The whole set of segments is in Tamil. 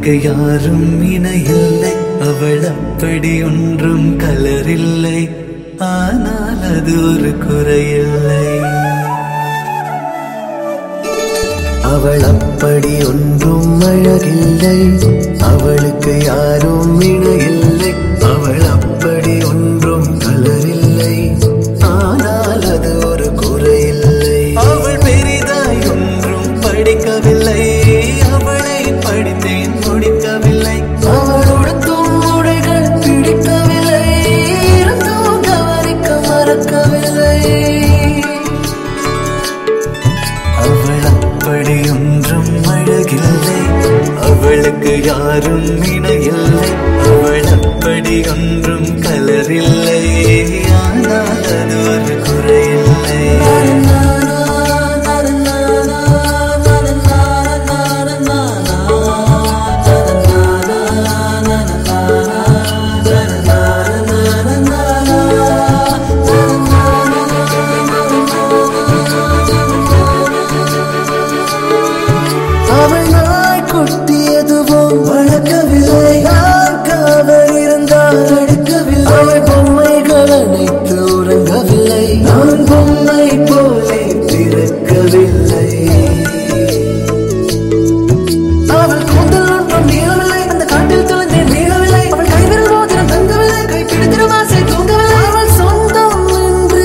அவளுக்கு யாரும் இணையில்லை அவள் அப்படி ஒன்றும் கலரில்லை ஆனால் அது ஒரு குறையில்லை அவள் அப்படி ஒன்றும் அழகில்லை அவளுக்கு யாரும் இணையில்லை அவள் அப்படி ஒன்றும் கலரில்லை ஆனால் அது ஒரு குறையில்லை அவள் பெரிதாய் ஒன்றும் படிக்கவில்லை அவளை படித்தேன் முடிக்கவில்லை அவள் உடுத்தும் உடைகள் பிடிக்கவில்லை இருந்தும் கவனிக்க மறக்கவில்லை அவள் அப்படி ஒன்றும் அழகில்லை அவளுக்கு யாரும் இணையில்லை அவள் அப்படி ஒன்றும் கலரில்லை ஆனால் அது ஒரு குறையில்லை அவள் நாய் கொட்டி எதுவும் வளர்க்கவில்லை நான் காவல் இருந்தால் தடுக்கவில்லை அவள் பொம்மைகள் அனைத்து உறங்கவில்லை நான் பொம்மை போலே பிறக்கவில்லை அவள் கூந்தல் ஒன்றும் நீளவில்லை அந்த காட்டில் தொலைந்தேன் நீளவில்லை அவள் கைவிரல் மோதிரம் தங்கவில்லை கை பிடித்திரும் ஆசை தூங்கவில்லை அவள் சொந்தம் என்று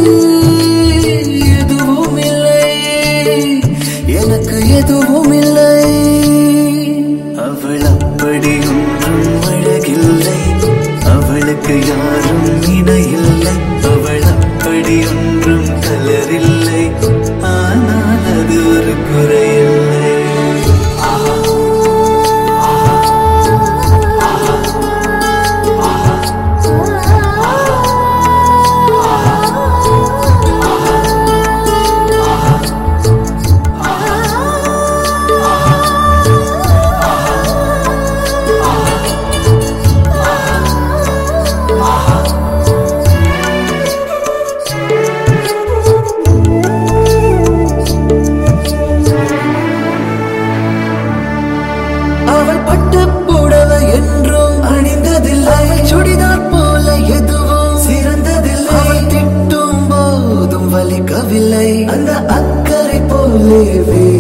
எதுவும் இல்லை எனக்கு எதுவும் இல்லை அவள் அப்படி ஒன்றும் அழகில்லை அவளுக்கு யாரும் இணையில்லை அவள் அப்படி ஒன்றும் கலரில்லை ஆனால் அது ஒரு குறையில்லை அவள் பட்டு புடவை என்றும் அணிந்ததில்லை அவள் சுடிதார் போல எதுவும் சிறந்ததில்லை அவள் திட்டும் போதும் வலிக்கவில்லை அந்த அக்கறை போலே